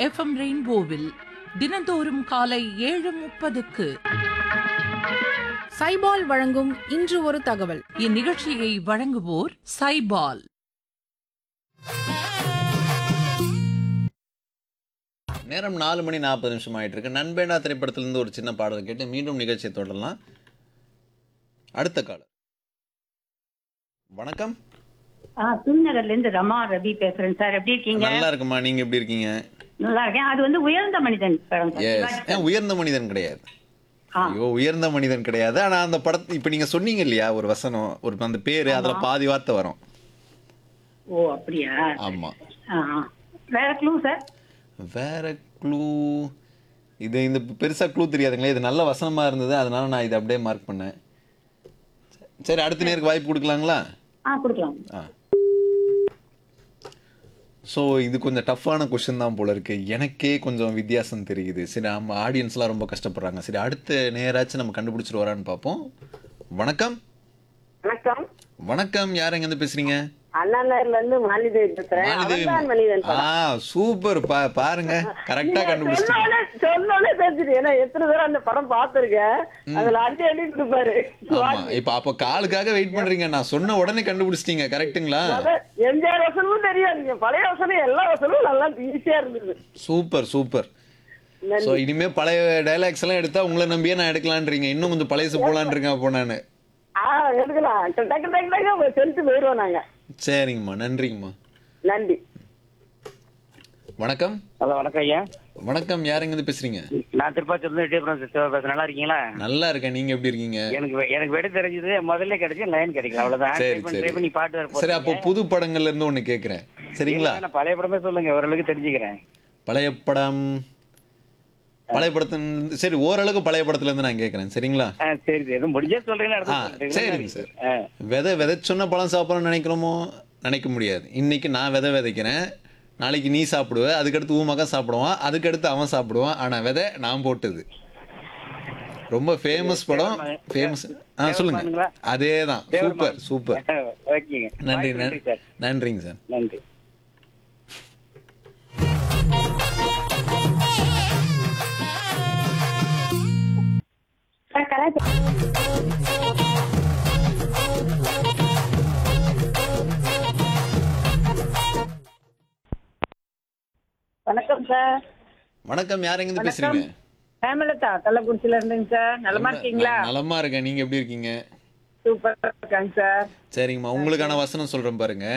FM ரெயின்போவில் தினந்தோறும் காலை ஏழு முப்பதுக்கு சைபால் வழங்கும் இன்று ஒரு தகவல் இந்நிகழ்ச்சியை வழங்குவோர் சைபால் நேரம் நாலு மணி நாற்பது நிமிஷம் ஆயிட்டு இருக்கு நண்பேண்டா திரைப்படத்திலிருந்து ஒரு சின்ன பாடல் கேட்டு மீண்டும் நிகழ்ச்சியை தொடரலாம் அடுத்த காலம் வணக்கம் ஆ துன்நகர்ல இருந்து ரமா ரவி பேசுறேன் சார் எப்படி இருக்கீங்க நல்லா இருக்குமா நீங்க எப்படி இருக்கீங்க நல்லா இருக்கேன் அது வந்து உயர்ந்த மனிதன் படம் சார். எஸ் சிவாஜி ஏன் உயர்ந்த மனிதன் கிடையாது ஆ. ஐயோ உயர்ந்த மனிதன் கிடையாது ஆனா அந்த படத்தை இப்ப நீங்க சொன்னீங்க இல்லையா ஒரு வசனம் ஒரு அந்த பேரு அதுல பாதி வார்த்தை வரும் ஓ அப்படியா ஆமா ஆ, ஆ. வேற க்ளூ சார் வேற க்ளூ இது இந்த பெருசா க்ளூ தெரியாதுங்களே இது நல்ல வசனமா இருந்தது அதனால நான் இதை அப்படியே மார்க் பண்ணேன் சரி அடுத்த நேருக்கு வாய்ப்பு கொடுக்கலாங்களா ஆ கொடுக்கலாம் ஆ ஸோ இது கொஞ்சம் டஃப்பான கொஷின் தான் போல இருக்கு எனக்கே கொஞ்சம் வித்தியாசம் தெரியுது சரி நம்ம ஆடியன்ஸ்லாம் ரொம்ப கஷ்டப்படுறாங்க சரி அடுத்த நேராச்சும் நம்ம கண்டுபிடிச்சிட்டு வரான்னு பார்ப்போம் வணக்கம் வணக்கம் வணக்கம் யார் எங்கேருந்து பேசுறீங்க அண்ணா நகர்ல இருந்து மாலிதேவி பேசுறேன் மாலிதேவி அவன்தான் மனிதன் ஆ சூப்பர் பா பாருங்க கரெக்டா கண்டுபிடிச்சிட்டீங்க சொன்னோடனே சொன்னோடனே தெரிஞ்சுது ஏன்னா எத்தனை தடவை அந்த படம் பார்த்திருக்கேன் அதுல அடி அடி கொடுப்பாரு ஆமா இப்ப அப்ப காலுக்காக வெயிட் பண்றீங்க நான் சொன்ன உடனே கண்டுபிடிச்சிட்டீங்க கரெக்ட்டுங்களா அதான் எம்ஜிஆர் வசனமும் தெரியும் நீங்க பழைய வசனம் எல்லா வசனமும் நல்லா ஈஸியா இருந்தது சூப்பர் சூப்பர் நன்றி. ஸோ இனிமே பழைய டைலாக்ஸ் எல்லாம் எடுத்தா உங்களை நம்பியே நான் எடுக்கலான்றீங்க இன்னும் கொஞ்சம் பழையசு போலான் இருக்கேன் அப்போ நான் ஆ எடுக்கலாம் டக்கு டக்கு டக்கு செலுத்து போயிடுவோம் நாங்க சரிங்கம்மா நன்றிங்கம்மா நன்றி வணக்கம் ஹலோ வணக்கம் ஐயா வணக்கம் யார் எங்கேருந்து பேசுறீங்க நான் திருப்பாச்சூர்ல இடியபுரம் சிஸ்டர் பேசுறேன் நல்லா இருக்கீங்களா நல்லா இருக்கேன் நீங்க எப்படி இருக்கீங்க எனக்கு வெ- எனக்கு வெடி தெரிஞ்சது முதல்ல கிடைச்சு லைன் கிடைக்கல அவ்வளவுதான் சரி ட்ரை பண்ணி சரி ட்ரை பண்ணி பாட்டு வர சரி அப்போ புது படங்கள்ல இருந்து ஒண்ணு கேக்குறேன் சரிங்களா நான் பழைய படமே சொல்லுங்க ஓரளவுக்கு தெரிஞ்சுக்கிறேன் பழைய படம் பழைய படத்தின் சரி ஓரளவுக்கு பழைய படத்துல இருந்து நான் கேக்குறேன் சரிங்களா ஆ, சரி சரி எதுவும் முடிஞ்சா சொல்றீங்கன்னு ஆ அடுத்து சொல்றேன். சரிங்க சார் ஆ, விதை விதைச்சொன்ன பழம் சாப்பிடணும்னு நினைக்கிறோமோ நினைக்க முடியாது இன்னைக்கு நான் விதை விதைக்கிறேன் நாளைக்கு நீ சாப்பிடுவ அதுக்கடுத்து உன் மகன் சாப்பிடுவான் அதுக்கடுத்து அவன் சாப்பிடுவான் ஆனா விதை நான் போட்டது ரொம்ப ஃபேமஸ் படம் ஃபேமஸ் ஆ சொல்லுங்க தேவமானுங்களா? அதே தான் சூப்பர் சூப்பர் ஓகேங்க நன்றி வாய்ப்பு நன்றி சார் நன்றிங்க சார் நன்றி சார் கலாச்சாரம் வணக்கம் சார் வணக்கம் யார் எங்க பேசுறீங்க ஹேமலதா கள்ளக்குறிச்சியில இருந்துங்க சார் நலமா இருக்கீங்களா நான் நலமா இருக்கேன் நீங்க எப்படி இருக்கீங்க சூப்பரா இருக்காங்க சார் சரிங்கம்மா உங்களுக்கான வசனம் சொல்றேன் பாருங்க